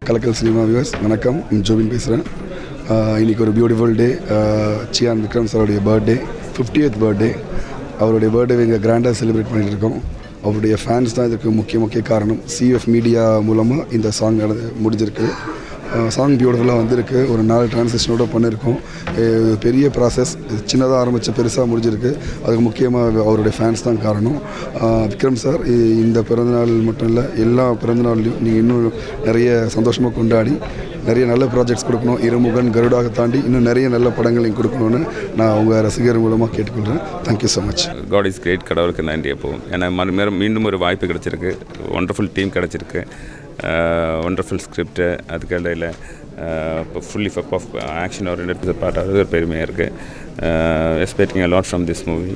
கலக்கல் cinema viewers வணக்கம் நான் ஜோபின் பேசுகிறேன் இன்றைக்கி ஒரு பியூட்டிஃபுல் டே சியான் விக்ரம் சாரோடைய பர்த்டே ஃபிஃப்டியத் பர்த்டே அவருடைய பர்த்டே இங்கே கிராண்டாக செலிப்ரேட் பண்ணிட்டு இருக்கோம் அவருடைய ஃபேன்ஸ் தான் இதுக்கு முக்கிய முக்கிய காரணம் சிஎஃப் மீடியா மூலமாக இந்த சாங் முடிஞ்சிருக்கு சாங் பியூட்டிஃபுல்லாக வந்திருக்கு ஒரு நாலு டிரான்சேஷனோட பண்ணியிருக்கோம் இது பெரிய ப்ராசஸ் சின்னதாக ஆரம்பித்து பெருசாக முடிஞ்சிருக்கு அதுக்கு முக்கியமாக அவருடைய ஃபேன்ஸ் தான் காரணம் ஆஹ் விக்ரம் சார் இ- இந்த பிறந்தநாள் மட்டும் இல்லை எல்லா பிறந்தநாள்லையும் நீங்கள் இன்னும் நிறைய சந்தோஷமாக கொண்டாடி நிறைய நல்ல ப்ராஜெக்ட்ஸ் கொடுக்கணும் இருமுகன் கருடாக தாண்டி இன்னும் நிறைய நல்ல படங்கள் நீங்கள் கொடுக்கணும்னு நான் உங்கள் ரசிகர் மூலமாக கேட்டுக்கொள்கிறேன் thank you so much God is great கடவுளுக்கு நன்றி எப்போவும் ஏன்னா மறு மேலும் மீண்டும் ஒரு வாய்ப்பு கிடச்சிருக்கு ஒண்டர்ஃபுல் டீம் கிடச்சிருக்கு ஒண்டர்ஃபுல் ஸ்கிரிப்ட் அதுக்கு இடையில் இப்போ fully full of action orient part அது ஒரு பெருமையாக இருக்குது expecting a lot from this movie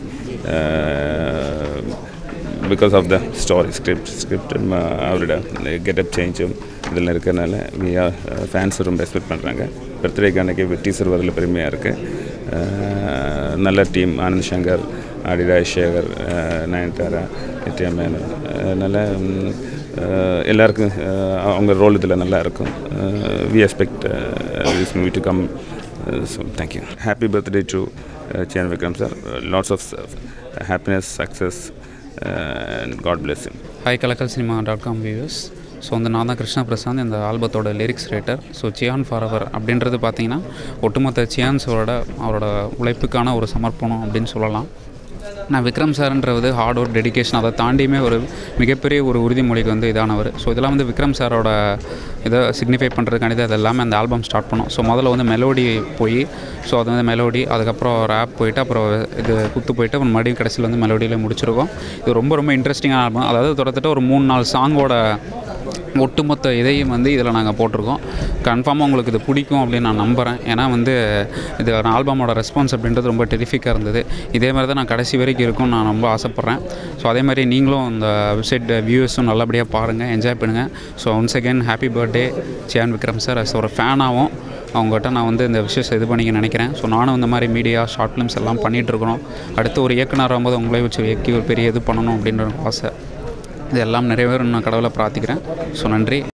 because of the story script script அவரோட கெட்டப் சேஞ்சும் இதில் இருக்கிறனால வி ஆர் ஃபேன்ஸ் ரொம்ப எக்ஸ்பெக்ட் பண்ணுறாங்க பர்த்டேக்கு அன்றைக்கி டீசர் வரதில் பெருமையாக இருக்குது நல்ல டீம் ஆனந்த் சங்கர் ஆடி ராஜசேகர் நயன்தாரா நித்யா மேனன் அதனால் எல்லாருக்கும் அஹ், அவங்க ரோல் இதில் நல்லா இருக்கும் we expect this movie to come so thank you happy birthday to Chiyaan Vikram sir lots of happiness success and God bless you hi Kalakkal cinema dot com viewers so வந்து நான் தான் கிருஷ்ண பிரசாந்த் இந்த ஆல்பத்தோட lyrics writer so Chiyaan forever அப்படின்றது பார்த்தீங்கன்னா ஒட்டுமொத்த சியான்ஸோட அவரோட உழைப்புக்கான ஒரு சமர்ப்பணம் அப்படின்னு சொல்லலாம் நான் விக்ரம் சார்ன்றது ஹார்ட் ஒர்க் டெடிகேஷன் அதை தாண்டியுமே ஒரு மிகப்பெரிய ஒரு உறுதிமொழிக்கு வந்து இதானவர் ஸோ இதெல்லாம் வந்து விக்ரம் சாரோட இதை சிக்னிஃபை பண்ணுறதுக்காண்டி அது எல்லாமே அந்த ஆல்பம் ஸ்டார்ட் பண்ணோம் ஸோ முதல்ல வந்து மெலோடி போய் ஸோ அது வந்து மெலோடி அதுக்கப்புறம் ரேப் போயிட்டு அப்புறம் இது குத்து போயிட்டு அப்புறம் மறுபடியும் கடைசியில் வந்து மெலோடியில் முடிச்சிருக்கோம் இது ரொம்ப ரொம்ப இன்ட்ரெஸ்டிங்கான ஆல்பம் அதாவது தொடர்த்திட்ட ஒரு மூணு நாலு சாங்கோட ஒட்டுமொத்த இதையும் வந்து இதில் நாங்கள் போட்டிருக்கோம் கன்ஃபார்மாக உங்களுக்கு இது பிடிக்கும் அப்படின்னு நான் நம்புகிறேன் ஏன்னா வந்து இது ஆல்பமோட ரெஸ்பான்ஸ் அப்படின்றது ரொம்ப டெரிஃபிக்காக இருந்தது இதே மாதிரி தான் நான் கடைசி வரைக்கும் இருக்கும்னு நான் ரொம்ப ஆசைப்பட்றேன் ஸோ அதே மாதிரி நீங்களும் இந்த வெப்சைட் வியூவர்ஸும் நல்லபடியாக பாருங்கள் என்ஜாய் பண்ணுங்கள் so once again happy birthday Chiyaan Vikram sir as ஒரு ஃபேனாகவும் அவங்ககிட்ட நான் வந்து இந்த விஷயத்தை இது பண்ணிக்க நினைக்கிறேன் ஸோ நானும் இந்த மாதிரி மீடியா ஷார்ட் ஃபிலிம்ஸ் எல்லாம் பண்ணிகிட்டு இருக்கிறோம் அடுத்து ஒரு இயக்குனர் ஆகும்போது உங்களே வச்சு இயக்கி ஒரு பெரிய இது பண்ணணும் அப்படின்ற ஒரு ஆசை இது எல்லாம் நிறைவேறும் நான் கடவுளை பிரார்த்திக்கிறேன் ஸோ நன்றி